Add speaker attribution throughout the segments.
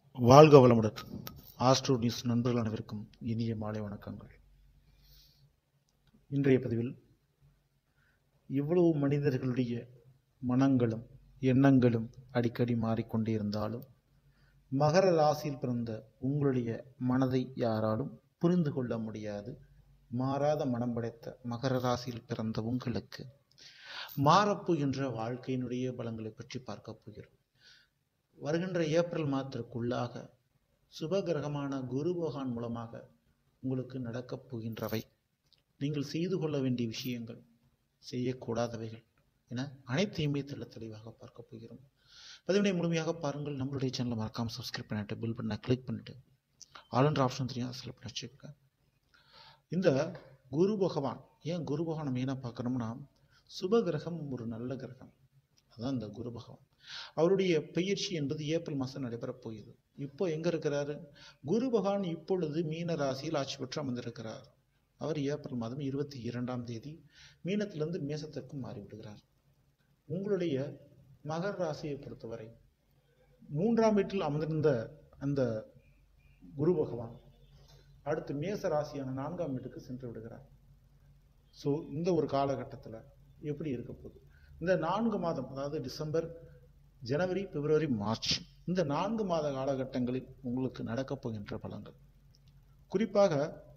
Speaker 1: வாழ்க வளமுடன் astro news நண்பர்கள் அனைவருக்கும் இனிய மாலை வணக்கங்கள் இன்றைய பதிவில் இவ்வளவு மனிதர்களுடைய மனங்களும் எண்ணங்களும் அடிக்கடி மாறிக்கொண்டே இருந்தாலும் மகர ராசியில் பிறந்த உங்களுடைய மனதை யாராலும் புரிந்து கொள்ள முடியாது மாறாத மனம் படைத்த மகர ராசியில் பிறந்த உங்களுக்கு மாறப்போகின்ற வாழ்க்கையினுடைய பலங்களை பற்றி பார்க்க போகிறோம் வருகின்ற ஏப்ரல் மாதத்திற்குள்ளாக சுபகிரகமான குரு பகவான் மூலமாக உங்களுக்கு நடக்கப் போகின்றவை நீங்கள் செய்து கொள்ள வேண்டிய விஷயங்கள் செய்யக்கூடாதவைகள் என அனைத்தையுமே தெள்ள தெளிவாக பார்க்க போகிறோம் பதிவினை முழுமையாக பாருங்கள் நம்மளுடைய சேனலை மறக்காமல் சப்ஸ்கிரைப் பண்ணிட்டு பில் பண்ண கிளிக் பண்ணிட்டு ஆளுன்ற ஆப்ஷன் தெரியும் செலக்ட் பண்ணி வச்சுக்கோங்க இந்த குரு பகவான் ஏன் குரு பகவானை மெயினாக பார்க்குறோம்னா சுப கிரகம் ஒரு நல்ல கிரகம் அதுதான் இந்த குரு பகவான் அவருடைய பயிற்சி என்பது ஏப்ரல் மாதம் நடைபெறப் போகுது இப்போ எங்க இருக்கிறாரு குரு பகவான் இப்பொழுது மீன ராசியில் ஆட்சி பெற்று அமர்ந்திருக்கிறார் அவர் ஏப்ரல் மாதம் இருபத்தி இரண்டாம் தேதி மீனத்திலிருந்து மேசத்திற்கு மாறிவிடுகிறார் உங்களுடைய மகர ராசியை பொறுத்தவரை மூன்றாம் வீட்டில் அமர்ந்திருந்த அந்த குரு பகவான் அடுத்து மேச ராசியான நான்காம் வீட்டுக்கு சென்று விடுகிறார் ஸோ இந்த ஒரு காலகட்டத்தில் எப்படி இருக்க போகுது இந்த நான்கு மாதம் அதாவது டிசம்பர் ஜனவரி பிப்ரவரி மார்ச் இந்த நான்கு மாத காலகட்டங்களில் உங்களுக்கு நடக்கப் போகின்ற பலன்கள் குறிப்பாக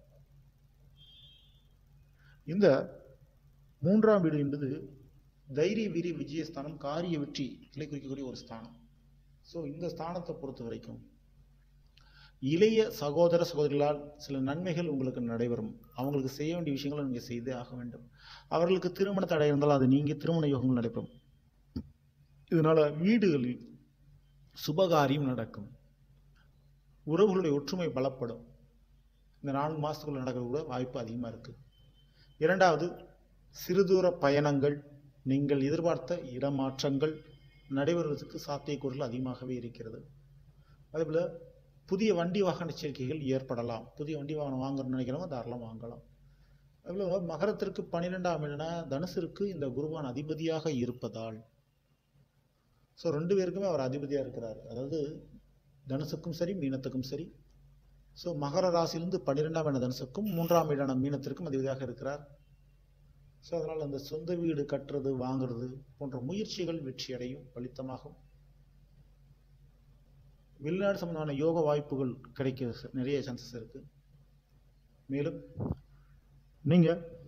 Speaker 1: இந்த மூன்றாம் வீடு என்பது தைரிய வீரிய விஜயஸ்தானம் காரிய வெற்றி கிளை குறிக்கக்கூடிய ஒரு ஸ்தானம் ஸோ இந்த ஸ்தானத்தை பொறுத்த வரைக்கும் இளைய சகோதர சகோதரிகளால் சில நன்மைகள் உங்களுக்கு நடைபெறும் அவங்களுக்கு செய்ய வேண்டிய விஷயங்களை நீங்கள் செய்தே ஆக வேண்டும் அவர்களுக்கு திருமண தடை இருந்தால் அது நீங்க திருமண யோகங்கள் நடைபெறும் இதனால வீடுகளில் சுபகாரியம் நடக்கும் உறவுகளுடைய ஒற்றுமை பலப்படும் இந்த நான்கு மாதத்துக்குள்ள நடக்கிறது கூட வாய்ப்பு அதிகமாக இருக்கு இரண்டாவது சிறுதூர பயணங்கள் நீங்கள் எதிர்பார்த்த இடமாற்றங்கள் நடைபெறுவதற்கு சாத்தியக்கூறுகள் அதிகமாகவே இருக்கிறது அதேபோல் புதிய வண்டி வாகன சேர்க்கைகள் ஏற்படலாம் புதிய வண்டி வாகனம் வாங்கணும்னு நினைக்கிறவங்க தாராளம் வாங்கலாம் அதுபோல் மகரத்திற்கு பன்னிரெண்டாம் இடம்னா தனுசிற்கு இந்த குருவான் அதிபதியாக இருப்பதால் ஸோ ரெண்டு பேருக்குமே அவர் அதிபதியாக இருக்கிறார் அதாவது தனுசுக்கும் சரி மீனத்துக்கும் சரி ஸோ மகர ராசியிலிருந்து பன்னிரெண்டாம் இட தனுசுக்கும் மூன்றாம் இடான மீனத்திற்கும் அதிபதியாக இருக்கிறார் ஸோ அதனால் அந்த சொந்த வீடு கட்டுறது வாங்குறது போன்ற முயற்சிகள் வெற்றி அடையும் பலித்தமாகும் வெளிநாடு சம்பந்தமான யோக வாய்ப்புகள் கிடைக்க நிறைய சான்சஸ் இருக்கு மேலும் நீங்க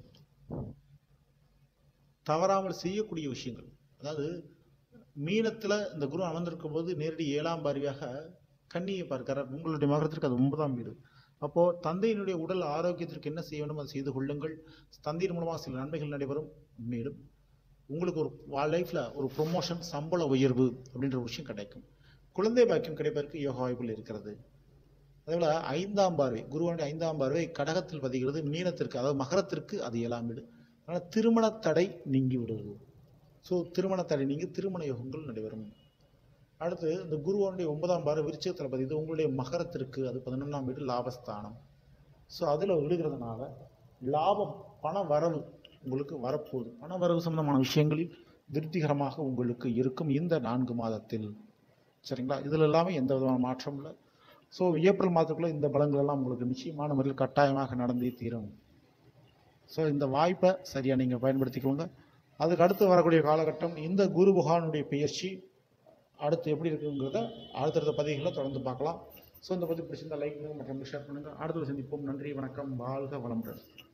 Speaker 1: தவறாமல் செய்யக்கூடிய விஷயங்கள் அதாவது மீனத்துல இந்த குரு அமர்ந்திருக்கும் போது நேரடி ஏழாம் பார்வையாக கண்ணியை பார்க்கிறார் உங்களுடைய மகரத்திற்கு அது ஒன்பதாம் வீடு அப்போ தந்தையினுடைய உடல் ஆரோக்கியத்திற்கு என்ன செய்ய வேண்டும் அதை செய்து கொள்ளுங்கள் தந்தையின் மூலமாக சில நன்மைகள் நடைபெறும் மேலும் உங்களுக்கு ஒரு லைஃப்ல ஒரு ப்ரொமோஷன் சம்பள உயர்வு அப்படின்ற ஒரு விஷயம் கிடைக்கும் குழந்தை பாக்கியம் கிடைப்பதற்கு யோகா வாய்ப்புகள் இருக்கிறது அதேபோல ஐந்தாம் பார்வை குருவனுடைய ஐந்தாம் பார்வை கடகத்தில் பதிகிறது மீனத்திற்கு அதாவது மகரத்திற்கு அது ஏழாம் வீடு அதனால் திருமண தடை நீங்கி விடுவது ஸோ திருமண தடை நீங்கி திருமண யோகங்கள் நடைபெறும் அடுத்து இந்த குருவனுடைய ஒன்பதாம் பார்வை விருச்சகத்தில் பதிவு உங்களுடைய மகரத்திற்கு அது பதினொன்றாம் வீடு லாபஸ்தானம் ஸோ அதில் விடுகிறதுனால லாபம் பண வரவு உங்களுக்கு வரப்போகுது பண வரவு சம்பந்தமான விஷயங்களில் திருப்திகரமாக உங்களுக்கு இருக்கும் இந்த நான்கு மாதத்தில் சரிங்களா இதில் எல்லாமே எந்த விதமான மாற்றம் இல்லை ஸோ ஏப்ரல் மாதத்துக்குள்ளே இந்த பலங்கள் எல்லாம் உங்களுக்கு நிச்சயமான முறையில் கட்டாயமாக நடந்தே தீரும் ஸோ இந்த வாய்ப்பை சரியாக நீங்கள் பயன்படுத்திக்கோங்க அதுக்கு அடுத்து வரக்கூடிய காலகட்டம் இந்த குரு பகவானுடைய பெயர்ச்சி அடுத்து எப்படி இருக்குங்கிறத அடுத்தடுத்த பதிவுகளை தொடர்ந்து பார்க்கலாம் ஸோ இந்த பதிவு பிடிச்சிருந்தா லைக் பண்ணுங்கள் மற்றும் ஷேர் பண்ணுங்கள் அடுத்த சந்திப்போம் நன்றி வணக்கம் வாழ்க வளமுடன்